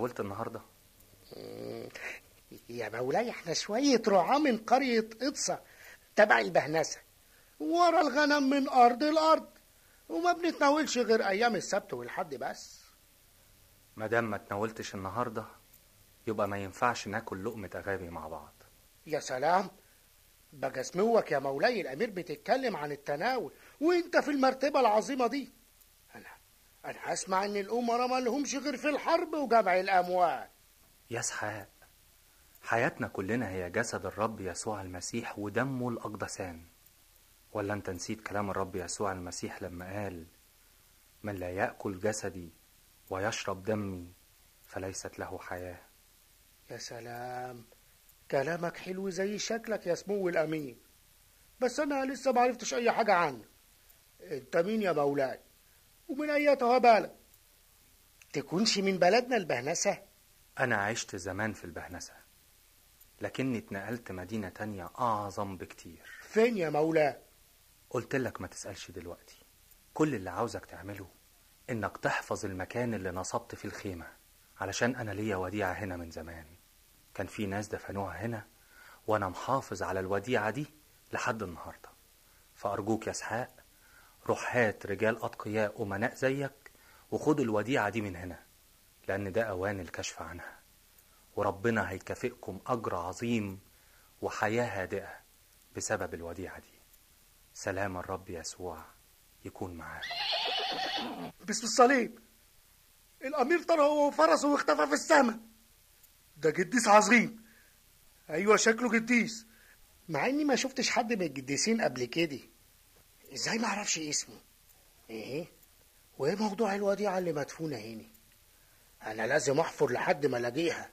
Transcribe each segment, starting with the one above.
اتناولت النهارده يا مولاي احنا شوية رعاة من قرية إطسة تبع البهنسة ورا الغنم من أرض الأرض وما بنتناولش غير أيام السبت والحد بس ما دام ما اتناولتش النهارده يبقى ما ينفعش ناكل لقمه اغابي مع بعض يا سلام بقى سموك يا مولاي الأمير بتتكلم عن التناول وانت في المرتبة العظيمة دي أنا أنا أسمع إن الأمراء ما لهمش غير في الحرب وجمع الأموال يا اسحاق حياتنا كلنا هي جسد الرب يسوع المسيح ودمه الأقدسان ولا انت نسيت كلام الرب يسوع المسيح لما قال من لا يأكل جسدي ويشرب دمي فليست له حياة يا سلام كلامك حلو زي شكلك يا سمو الأمين بس أنا لسه ما عرفتش أي حاجة عنك أنت مين يا مولاي ومن أيتها بالك تكونش من بلدنا البهنسة أنا عشت زمان في البهنسة لكني اتنقلت مدينة تانية أعظم بكتير فين يا مولاي قلت لك ما تسألش دلوقتي كل اللي عاوزك تعمله إنك تحفظ المكان اللي نصبت فيه الخيمة علشان أنا ليا وديعة هنا من زمان كان في ناس دفنوها هنا وأنا محافظ على الوديعة دي لحد النهاردة فأرجوك يا اسحاق روح هات رجال أتقياء أمناء زيك وخد الوديعة دي من هنا لأن ده أوان الكشف عنها وربنا هيكافئكم أجر عظيم وحياة هادئة بسبب الوديعة دي سلام الرب يسوع يكون معاك باسم الصليب الأمير طار هو وفرسه واختفى في السماء ده قديس عظيم أيوة شكله قديس مع إني ما شفتش حد من القديسين قبل كده إزاي ما أعرفش اسمه إيه وإيه موضوع الوديعة اللي مدفونة هنا أنا لازم أحفر لحد ما ألاقيها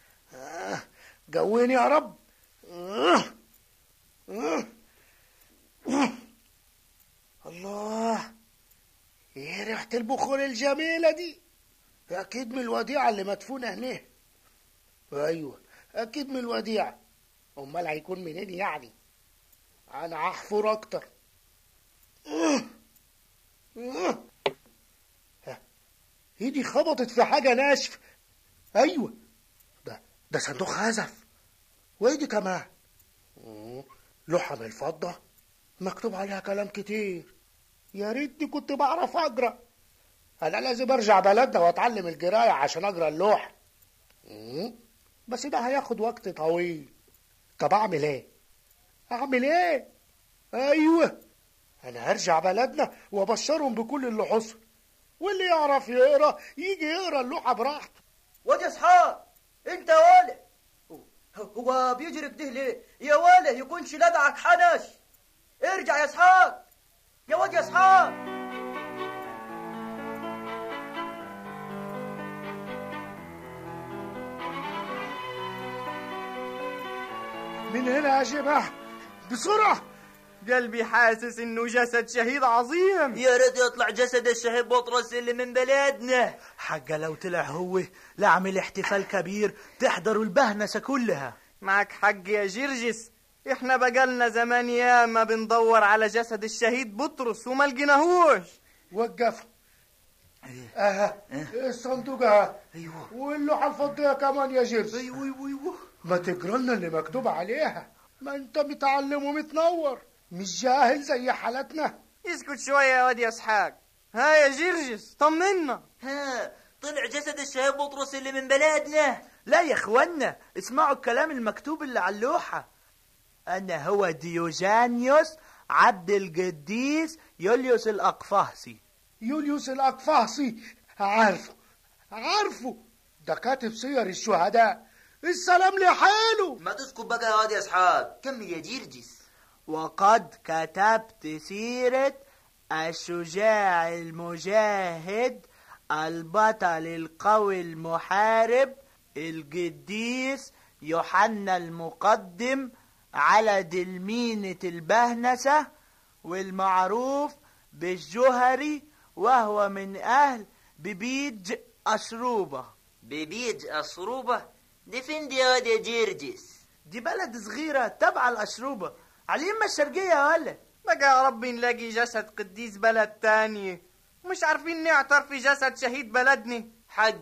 آه جويني يا رب آه آه آه الله ايه ريحة البخور الجميلة دي أكيد من الوديعة اللي مدفونة هنا أيوة أكيد من الوديعة أمال هيكون منين يعني أنا هحفر أكتر آه. آه. ها، إيدي خبطت في حاجة ناشفة أيوة ده ده صندوق خزف وإيدي كمان آه، لوحة من الفضة مكتوب عليها كلام كتير يا ريتني كنت بعرف اقرا انا لازم ارجع بلدنا واتعلم القرايه عشان اقرا اللوحه مم، بس ده هياخد وقت طويل طب اعمل ايه اعمل ايه ايوه انا هرجع بلدنا وابشرهم بكل اللي حصل واللي يعرف يقرا يجي يقرا اللوحه براحته واد يا اسحاق انت يا ولا هو بيجري كده ليه يا ولا يكونش لدعك حنش ارجع يا اسحاق يا واد يا اسحاق من هنا يا جماعه بسرعه قلبي حاسس انه جسد شهيد عظيم يا ريت يطلع جسد الشهيد بطرس اللي من بلادنا حاجة لو طلع هو لأعمل احتفال كبير تحضروا البهنسة كلها معك حق يا جرجس احنا بقالنا زمان ياما بندور على جسد الشهيد بطرس وما لقيناهوش وقف اها الصندوق اها ايوه واللوحه الفضيه كمان يا جيرس ايوه ايوه ايوه ما تقرا لنا اللي مكتوب عليها ما انت متعلم ومتنور مش جاهل زي حالتنا اسكت شوية يا واد يا اسحاق ها يا جرجس طمنا ها طلع جسد الشهيد بطرس اللي من بلادنا لا يا اخوانا اسمعوا الكلام المكتوب اللي على اللوحة أنا هو ديوجانيوس عبد القديس يوليوس الأقفاصي يوليوس الأقفاصي عارفه عارفه ده كاتب سير الشهداء السلام لحاله ما تسكت بقى يا واد يا اسحاق كمل يا جرجس وقد كتبت سيرة الشجاع المجاهد البطل القوي المحارب القديس يوحنا المقدم على دلمينة البهنسة والمعروف بالجهري وهو من أهل ببيج أشروبة ببيج أصروبة دي فين دي يا واد يا جرجس دي بلد صغيرة تبع الأشروبة على اليمة الشرقية يا ولا بقى يا رب نلاقي جسد قديس بلد تاني مش عارفين نعتر في جسد شهيد بلدنا حقه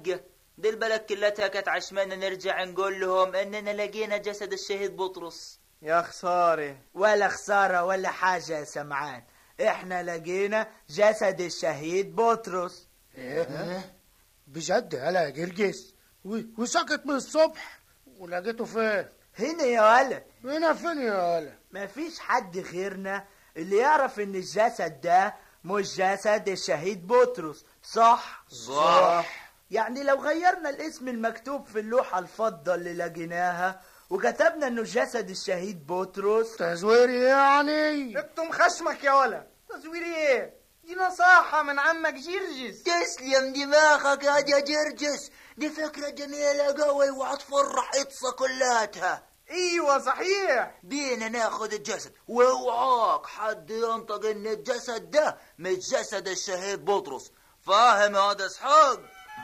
دي البلد كلتها كانت عشمانة نرجع نقول لهم اننا لقينا جسد الشهيد بطرس يا خسارة ولا خسارة ولا حاجة يا سمعان احنا لقينا جسد الشهيد بطرس إيه؟ بجد هلا يا جرجس و- وسكت من الصبح ولقيته فين هنا يا ولد هنا فين يا هلا مفيش حد غيرنا اللي يعرف ان الجسد ده مش جسد الشهيد بطرس صح صح يعني لو غيرنا الاسم المكتوب في اللوحة الفضة اللي لقيناها وكتبنا انه جسد الشهيد بطرس تزويري يعني اكتم خشمك يا ولا تزويري ايه دي نصاحة من عمك جرجس تسلم دماغك يا يا جرجس دي فكرة جميلة قوي وهتفرح إطسة كلاتها ايوه صحيح بينا ناخد الجسد واوعاك حد ينطق ان الجسد ده مش جسد الشهيد بطرس فاهم يا واد اسحاق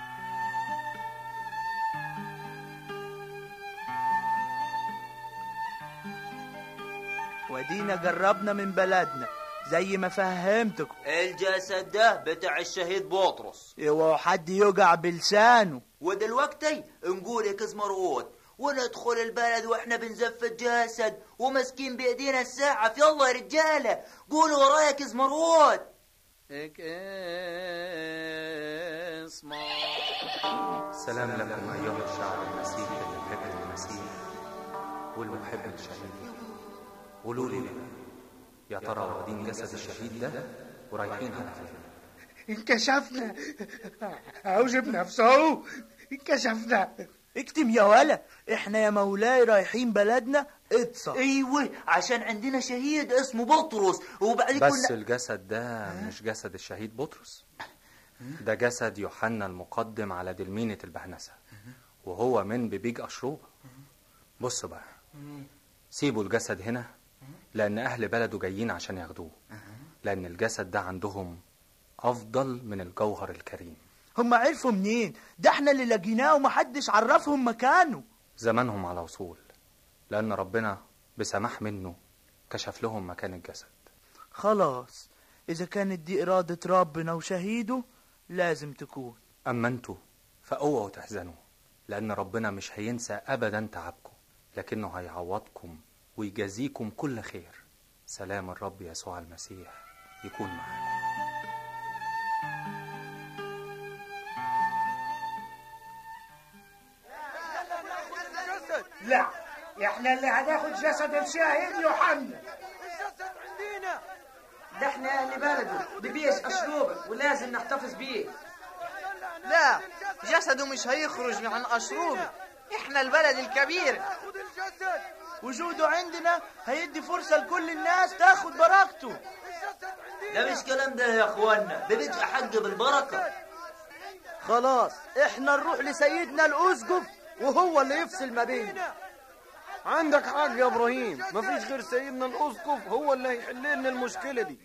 ودينا جربنا من بلدنا زي ما فهمتكم الجسد ده بتاع الشهيد بطرس اوعوا حد يوجع بلسانه ودلوقتي نقول يا كزمرود وندخل البلد واحنا بنزف الجسد وماسكين بايدينا الساعة يلا يا رجالة قولوا ورايا كزمرود سلام لكم أيها الشعب المسيحي المحب للمسيح والمحب للشهيد قولوا لي يا ترى واخدين جسد الشهيد ده ورايحين على فين انكشفنا اوجب نفسه انكشفنا اكتم يا ولا احنا يا مولاي رايحين بلدنا اتصل ايوه عشان عندنا شهيد اسمه بطرس وبعدين بس كنا الجسد ده مش جسد الشهيد بطرس ده جسد يوحنا المقدم على دلمينة البهنسة وهو من ببيج أشروبة بص بقى سيبوا الجسد هنا لأن أهل بلده جايين عشان ياخدوه لأن الجسد ده عندهم أفضل من الجوهر الكريم هم عرفوا منين ده احنا اللي لقيناه ومحدش عرفهم مكانه زمانهم على وصول لأن ربنا بسماح منه كشف لهم مكان الجسد خلاص اذا كانت دي ارادة ربنا وشهيده لازم تكون أما انتوا فأوعوا تحزنوا لأن ربنا مش هينسى أبدا تعبكم لكنه هيعوضكم ويجازيكم كل خير سلام الرب يسوع المسيح يكون معاكم لا احنا اللي هناخد جسد الشاهد يوحنا ده احنا اهل بلده ببيش اشروبه ولازم نحتفظ بيه لا جسده مش هيخرج عن أشروبه احنا البلد الكبير وجوده عندنا هيدي فرصة لكل الناس تاخد بركته ده مش كلام ده يا اخوانا ده بيبقى حق بالبركة خلاص احنا نروح لسيدنا الاسقف وهو اللي يفصل ما بيننا عندك حق يا ابراهيم مفيش غير سيدنا الاسقف هو اللي هيحل لنا المشكله دي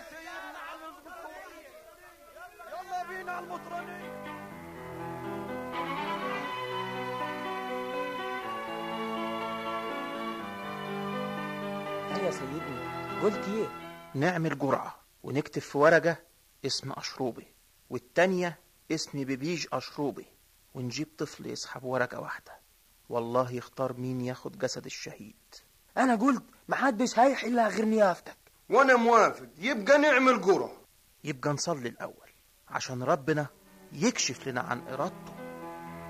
ها يا سيدنا قلت ايه نعمل جرعة ونكتب في ورقة اسم أشروبي والتانية اسم ببيج أشروبي ونجيب طفل يسحب ورقة واحدة والله يختار مين ياخد جسد الشهيد انا قلت محدش هيحلها غير نيافتك وانا موافق يبقى نعمل جرعه يبقى نصلي الأول عشان ربنا يكشف لنا عن إرادته